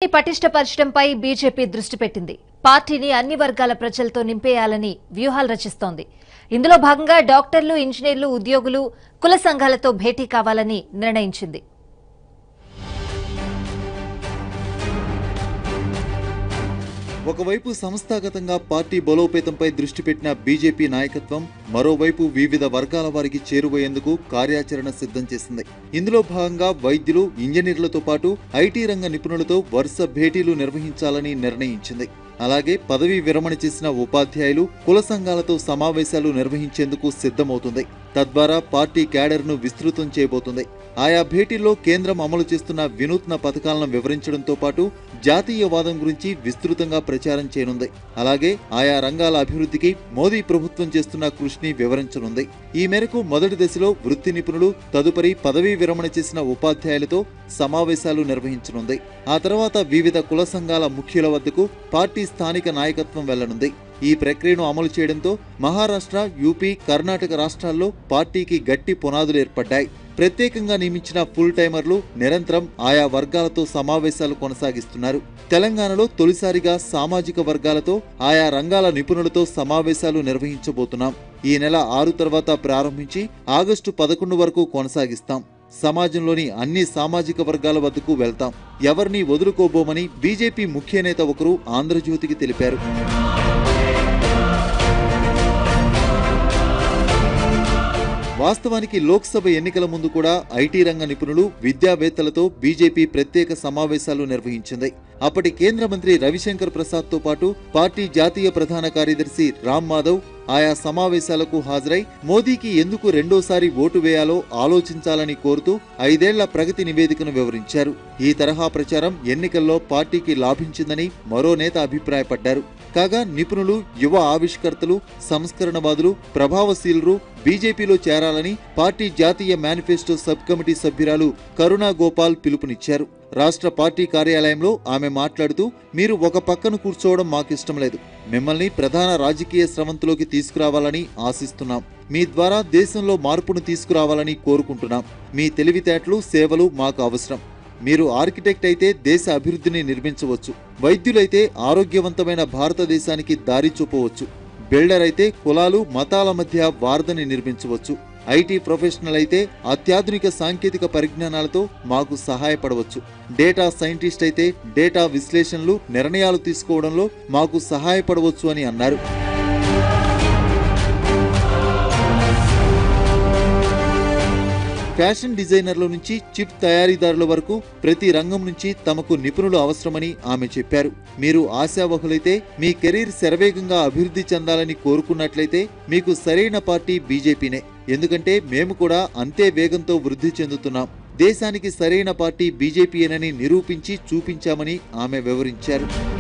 పార్టీని పటిష్టపరచడంపై బీజేపీ దృష్టి పెట్టింది పార్టీని అన్ని వర్గాల ప్రజలతో నింపేయాలని వ్యూహాలు రచిస్తోంది ఇందులో భాగంగా డాక్టర్లు ఇంజనీర్లు ఉద్యోగులు కుల సంఘాలతో భేటీ కావాలని నిర్ణయించింది ఒకవైపు సంస్థాగతంగా పార్టీ బలోపేతంపై దృష్టి పెట్టిన బీజేపీ నాయకత్వం మరోవైపు వివిధ వర్గాల వారికి చేరువయ్యేందుకు కార్యాచరణ సిద్ధం చేసింది ఇందులో భాగంగా వైద్యులు ఇంజనీర్లతో పాటు ఐటీ రంగ నిపుణులతో వరుస భేటీలు నిర్వహించాలని నిర్ణయించింది అలాగే పదవీ విరమణ చేసిన ఉపాధ్యాయులు కుల సంఘాలతో సమావేశాలు నిర్వహించేందుకు సిద్ధమవుతుంది తద్వారా పార్టీ క్యాడర్ను విస్తృతం చేయబోతుంది ఆయా భేటీల్లో కేంద్రం అమలు చేస్తున్న వినూత్న పథకాలను వివరించడంతో పాటు జాతీయవాదం గురించి విస్తృతంగా ప్రచారం చేయనుంది అలాగే ఆయా రంగాల అభివృద్ధికి మోదీ ప్రభుత్వం చేస్తున్న కృషిని వివరించనుంది ఈ మేరకు మొదటి దశలో వృత్తి నిపుణులు తదుపరి పదవీ విరమణ చేసిన ఉపాధ్యాయులతో సమావేశాలు నిర్వహించనుంది ఆ తర్వాత వివిధ కుల సంఘాల ముఖ్యుల వద్దకు పార్టీ స్థానిక నాయకత్వం వెళ్లనుంది ఈ ప్రక్రియను అమలు చేయడంతో మహారాష్ట్ర యూపీ కర్ణాటక రాష్ట్రాల్లో పార్టీకి గట్టి పునాదులు ఏర్పడ్డాయి ప్రత్యేకంగా నియమించిన ఫుల్ టైమర్లు నిరంతరం ఆయా వర్గాలతో సమావేశాలు కొనసాగిస్తున్నారు తెలంగాణలో తొలిసారిగా సామాజిక వర్గాలతో ఆయా రంగాల నిపుణులతో సమావేశాలు నిర్వహించబోతున్నాం ఈ నెల ఆరు తర్వాత ప్రారంభించి ఆగస్టు పదకొండు వరకు కొనసాగిస్తాం సమాజంలోని అన్ని సామాజిక వర్గాల వద్దకు వెళ్తాం ఎవరిని వదులుకోబోమని బీజేపీ ముఖ్య నేత ఒకరు ఆంధ్రజ్యోతికి తెలిపారు వాస్తవానికి లోక్సభ ఎన్నికల ముందు కూడా ఐటీ రంగ నిపుణులు విద్యావేత్తలతో బీజేపీ ప్రత్యేక సమావేశాలు నిర్వహించింది అప్పటి కేంద్ర మంత్రి రవిశంకర్ ప్రసాద్ తో పాటు పార్టీ జాతీయ ప్రధాన కార్యదర్శి రామ్ మాధవ్ ఆయా సమావేశాలకు హాజరై మోదీకి ఎందుకు రెండోసారి ఓటు వేయాలో ఆలోచించాలని కోరుతూ ఐదేళ్ల ప్రగతి నివేదికను వివరించారు ఈ తరహా ప్రచారం ఎన్నికల్లో పార్టీకి లాభించిందని మరో నేత అభిప్రాయపడ్డారు కాగా నిపుణులు యువ ఆవిష్కర్తలు సంస్కరణవాదులు ప్రభావశీలురు బీజేపీలో చేరాలని పార్టీ జాతీయ మేనిఫెస్టో సబ్ కమిటీ సభ్యురాలు కరుణా గోపాల్ పిలుపునిచ్చారు రాష్ట్ర పార్టీ కార్యాలయంలో ఆమె మాట్లాడుతూ మీరు ఒక పక్కన కూర్చోవడం మాకిష్టం లేదు మిమ్మల్ని ప్రధాన రాజకీయ స్రవంతిలోకి తీసుకురావాలని ఆశిస్తున్నాం మీ ద్వారా దేశంలో మార్పును తీసుకురావాలని కోరుకుంటున్నాం మీ తెలివితేటలు సేవలు మాకు అవసరం మీరు ఆర్కిటెక్ట్ అయితే దేశ అభివృద్ధిని నిర్మించవచ్చు వైద్యులైతే ఆరోగ్యవంతమైన భారతదేశానికి దారి చూపవచ్చు బిల్డర్ అయితే కులాలు మతాల మధ్య వారధని నిర్మించవచ్చు ఐటీ ప్రొఫెషనల్ అయితే అత్యాధునిక సాంకేతిక పరిజ్ఞానాలతో మాకు సహాయపడవచ్చు డేటా సైంటిస్ట్ అయితే డేటా విశ్లేషణలు నిర్ణయాలు తీసుకోవడంలో మాకు సహాయపడవచ్చు అని అన్నారు ఫ్యాషన్ డిజైనర్ల నుంచి చిప్ తయారీదారుల వరకు ప్రతి రంగం నుంచి తమకు నిపుణులు అవసరమని ఆమె చెప్పారు మీరు ఆశావహులైతే మీ కెరీర్ శరవేగంగా అభివృద్ధి చెందాలని కోరుకున్నట్లయితే మీకు సరైన పార్టీ బీజేపీనే ఎందుకంటే మేము కూడా అంతే వేగంతో వృద్ధి చెందుతున్నాం దేశానికి సరైన పార్టీ బీజేపీయేనని నిరూపించి చూపించామని ఆమె వివరించారు